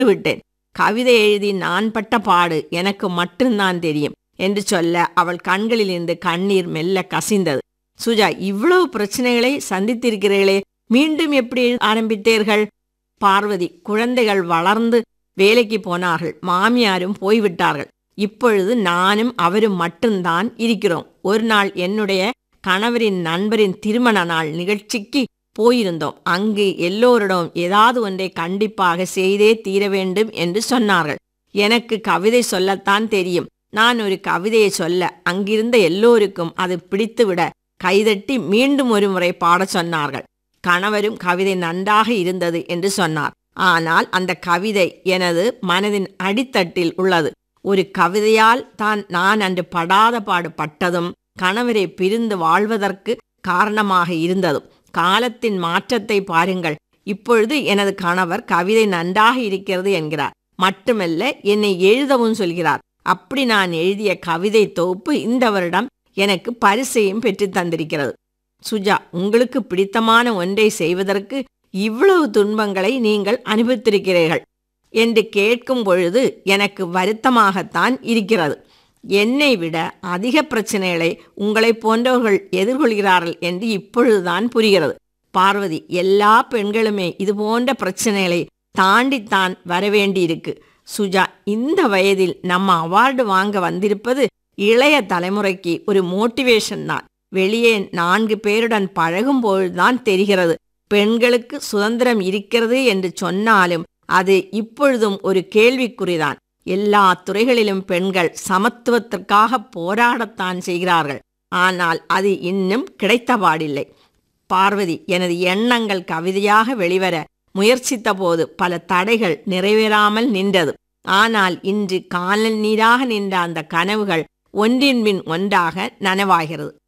விட்டேன் கவிதை எழுதி நான் பட்ட பாடு எனக்கு மட்டும்தான் தெரியும் என்று சொல்ல அவள் கண்களிலிருந்து கண்ணீர் மெல்ல கசிந்தது சுஜா இவ்வளவு பிரச்சனைகளை சந்தித்திருக்கிறீர்களே மீண்டும் எப்படி ஆரம்பித்தீர்கள் பார்வதி குழந்தைகள் வளர்ந்து வேலைக்கு போனார்கள் மாமியாரும் போய்விட்டார்கள் இப்பொழுது நானும் அவரும் மட்டும்தான் இருக்கிறோம் ஒரு நாள் என்னுடைய கணவரின் நண்பரின் திருமண நாள் நிகழ்ச்சிக்கு போயிருந்தோம் அங்கு எல்லோரிடம் ஏதாவது ஒன்றை கண்டிப்பாக செய்தே தீர வேண்டும் என்று சொன்னார்கள் எனக்கு கவிதை சொல்லத்தான் தெரியும் நான் ஒரு கவிதையை சொல்ல அங்கிருந்த எல்லோருக்கும் அது பிடித்துவிட கைதட்டி மீண்டும் ஒரு முறை பாடச் சொன்னார்கள் கணவரும் கவிதை நன்றாக இருந்தது என்று சொன்னார் ஆனால் அந்த கவிதை எனது மனதின் அடித்தட்டில் உள்ளது ஒரு கவிதையால் தான் நான் அன்று படாத பாடு பட்டதும் கணவரை பிரிந்து வாழ்வதற்கு காரணமாக இருந்ததும் காலத்தின் மாற்றத்தை பாருங்கள் இப்பொழுது எனது கணவர் கவிதை நன்றாக இருக்கிறது என்கிறார் மட்டுமல்ல என்னை எழுதவும் சொல்கிறார் அப்படி நான் எழுதிய கவிதை தொகுப்பு இந்த வருடம் எனக்கு பரிசையும் பெற்று தந்திருக்கிறது சுஜா உங்களுக்கு பிடித்தமான ஒன்றை செய்வதற்கு இவ்வளவு துன்பங்களை நீங்கள் அனுபவித்திருக்கிறீர்கள் என்று கேட்கும் பொழுது எனக்கு வருத்தமாகத்தான் இருக்கிறது என்னை விட அதிக பிரச்சனைகளை உங்களைப் போன்றவர்கள் எதிர்கொள்கிறார்கள் என்று இப்பொழுதுதான் புரிகிறது பார்வதி எல்லா பெண்களுமே இது போன்ற பிரச்சனைகளை தாண்டித்தான் வரவேண்டியிருக்கு சுஜா இந்த வயதில் நம்ம அவார்டு வாங்க வந்திருப்பது இளைய தலைமுறைக்கு ஒரு மோட்டிவேஷன் தான் வெளியே நான்கு பேருடன் பழகும் பொழுதுதான் தெரிகிறது பெண்களுக்கு சுதந்திரம் இருக்கிறது என்று சொன்னாலும் அது இப்பொழுதும் ஒரு கேள்விக்குறிதான் எல்லா துறைகளிலும் பெண்கள் சமத்துவத்திற்காக போராடத்தான் செய்கிறார்கள் ஆனால் அது இன்னும் கிடைத்தபாடில்லை பார்வதி எனது எண்ணங்கள் கவிதையாக வெளிவர முயற்சித்த போது பல தடைகள் நிறைவேறாமல் நின்றது ஆனால் இன்று காலல் நீராக நின்ற அந்த கனவுகள் ஒன்றின் பின் ஒன்றாக நனவாகிறது